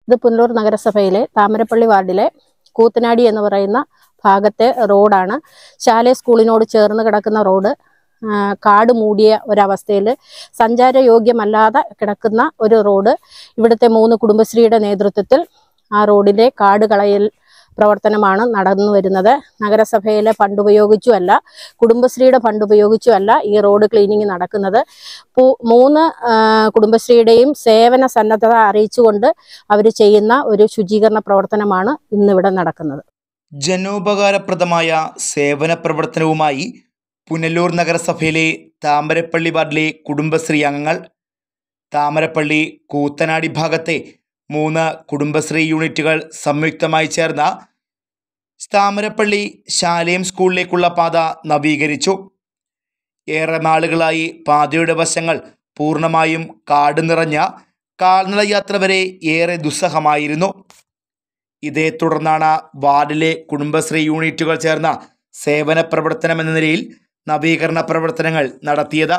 ഇത് പുനലൂർ നഗരസഭയിലെ താമരപ്പള്ളി വാർഡിലെ കൂത്തനാടി എന്ന് പറയുന്ന ഭാഗത്തെ റോഡാണ് ശാലേ സ്കൂളിനോട് ചേർന്ന് കിടക്കുന്ന റോഡ് ആ, കാട് മൂടിയ ഒരവസ്ഥയിൽ സഞ്ചാരയോഗ്യമല്ലാതെ കിടക്കുന്ന ഒരു റോഡ് ഇവിടുത്തെ മൂന്ന് കുടുംബശ്രീയുടെ നേതൃത്വത്തിൽ ആ റോഡിലെ കാട് കളയൽ പ്രവർത്തനമാണ് നടന്നു വരുന്നത് നഗരസഭയിലെ ഫണ്ട് ഉപയോഗിച്ചുമല്ല കുടുംബശ്രീയുടെ ഫണ്ട് ഉപയോഗിച്ചുമല്ല ഈ റോഡ് ക്ലീനിങ് നടക്കുന്നത് പു- മൂന്ന് ആ, കുടുംബശ്രീയുടെയും സേവന സന്നദ്ധത അറിയിച്ചുകൊണ്ട് അവർ ചെയ്യുന്ന ഒരു ശുചീകരണ പ്രവർത്തനമാണ് ഇന്നിവിടെ നടക്കുന്നത് ജനോപകാരപ്രദമായ സേവന പ്രവർത്തനവുമായി പുനലൂർ നഗരസഭയിലെ താമരപ്പള്ളി വാർഡിലെ കുടുംബശ്രീ അംഗങ്ങൾ താമരപ്പള്ളി കൂത്തനാടി ഭാഗത്തെ മൂന്ന് കുടുംബശ്രീ യൂണിറ്റുകൾ സംയുക്തമായി ചേർന്ന താമരപ്പള്ളി ശാലയം സ്കൂളിലേക്കുള്ള പാത നവീകരിച്ചു ഏറെ നാളുകളായി പാതയുടെ വശങ്ങൾ പൂർണ്ണമായും കാട് നിറഞ്ഞ കാൽനട യാത്ര വരെ ഏറെ ദുസ്സഹമായിരുന്നു ഇതേ തുടർന്നാണ് വാർഡിലെ കുടുംബശ്രീ യൂണിറ്റുകൾ ചേർന്ന സേവന പ്രവർത്തനം എന്ന നിലയിൽ നവീകരണ പ്രവർത്തനങ്ങൾ നടത്തിയത്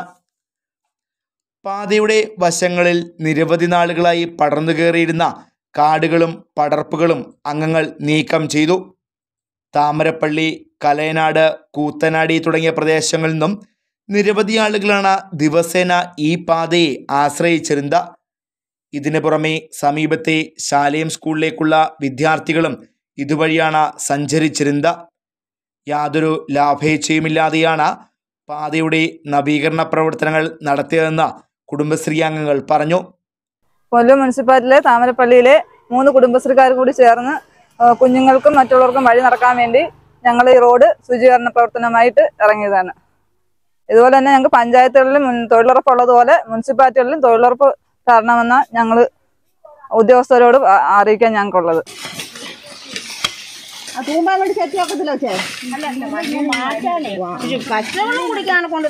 പാതയുടെ വശങ്ങളിൽ നിരവധി നാളുകളായി പടർന്നു കയറിയിരുന്ന കാടുകളും പടർപ്പുകളും അംഗങ്ങൾ നീക്കം ചെയ്തു താമരപ്പള്ളി കലയനാട് കൂത്തനാടി തുടങ്ങിയ പ്രദേശങ്ങളിൽ നിന്നും നിരവധി ആളുകളാണ് ദിവസേന ഈ പാതയെ ആശ്രയിച്ചിരുന്നത് ഇതിനു പുറമെ സമീപത്തെ ശാലയം സ്കൂളിലേക്കുള്ള വിദ്യാർത്ഥികളും ഇതുവഴിയാണ് സഞ്ചരിച്ചിരുന്നത് യാതൊരു ലാഭേച്ഛയുമില്ലാതെയാണ് പാതയുടെ നവീകരണ പ്രവർത്തനങ്ങൾ നടത്തിയതെന്ന് കുടുംബശ്രീ അംഗങ്ങൾ പറഞ്ഞു കൊല്ലം മുനിസിപ്പാലിറ്റിയിലെ താമരപ്പള്ളിയിലെ മൂന്ന് കുടുംബശ്രീക്കാരും കൂടി ചേർന്ന് ആ, കുഞ്ഞുങ്ങൾക്കും മറ്റുള്ളവർക്കും വഴി നടക്കാൻ വേണ്ടി ഞങ്ങൾ ഈ റോഡ് ശുചീകരണ പ്രവർത്തനമായിട്ട് ഇറങ്ങിയതാണ് ഇതുപോലെ തന്നെ ഞങ്ങൾക്ക് പഞ്ചായത്തുകളിലും മുൻ- തൊഴിലുറപ്പുള്ളതുപോലെ മുനിസിപ്പാലിറ്റികളിലും തൊഴിലുറപ്പ് തരണമെന്ന് ഞങ്ങൾ ഉദ്യോഗസ്ഥരോട് ആ- അറിയിക്കാൻ ഞങ്ങൾക്കുള്ളത് പച്ചവെള്ളം കുടിക്കാനെ കൊണ്ട്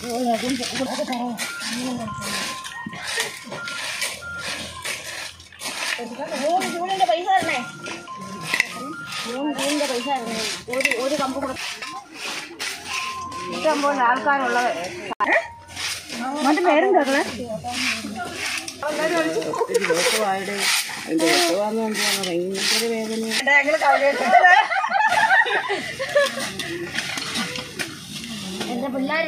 ജൂണിന്റെ പൈസ തരണേ ജൂൺ ജൂണിന്റെ പൈസ തരണേ ഒരു ഒരു കമ്പ് കൂടെ ഇഷ്ടം പോലെ ആൾക്കാരുള്ളത് മറ്റു പേരുണ്ടോ എന്റെ പിള്ളേർ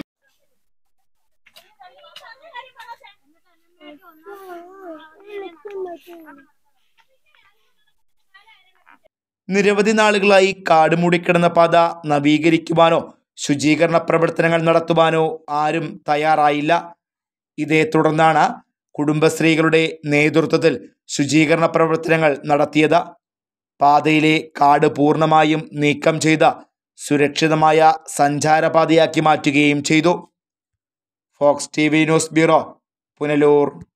നിരവധി നാളുകളായി കാട് മൂടിക്കിടന്ന പാത നവീകരിക്കുവാനോ ശുചീകരണ പ്രവർത്തനങ്ങൾ നടത്തുവാനോ ആരും തയ്യാറായില്ല ഇതേ തുടർന്നാണ് കുടുംബശ്രീകളുടെ നേതൃത്വത്തിൽ ശുചീകരണ പ്രവർത്തനങ്ങൾ നടത്തിയത് പാതയിലെ കാട് പൂർണ്ണമായും നീക്കം ചെയ്ത് സുരക്ഷിതമായ സഞ്ചാരപാതയാക്കി മാറ്റുകയും ചെയ്തു Fox T V news bureau Punalur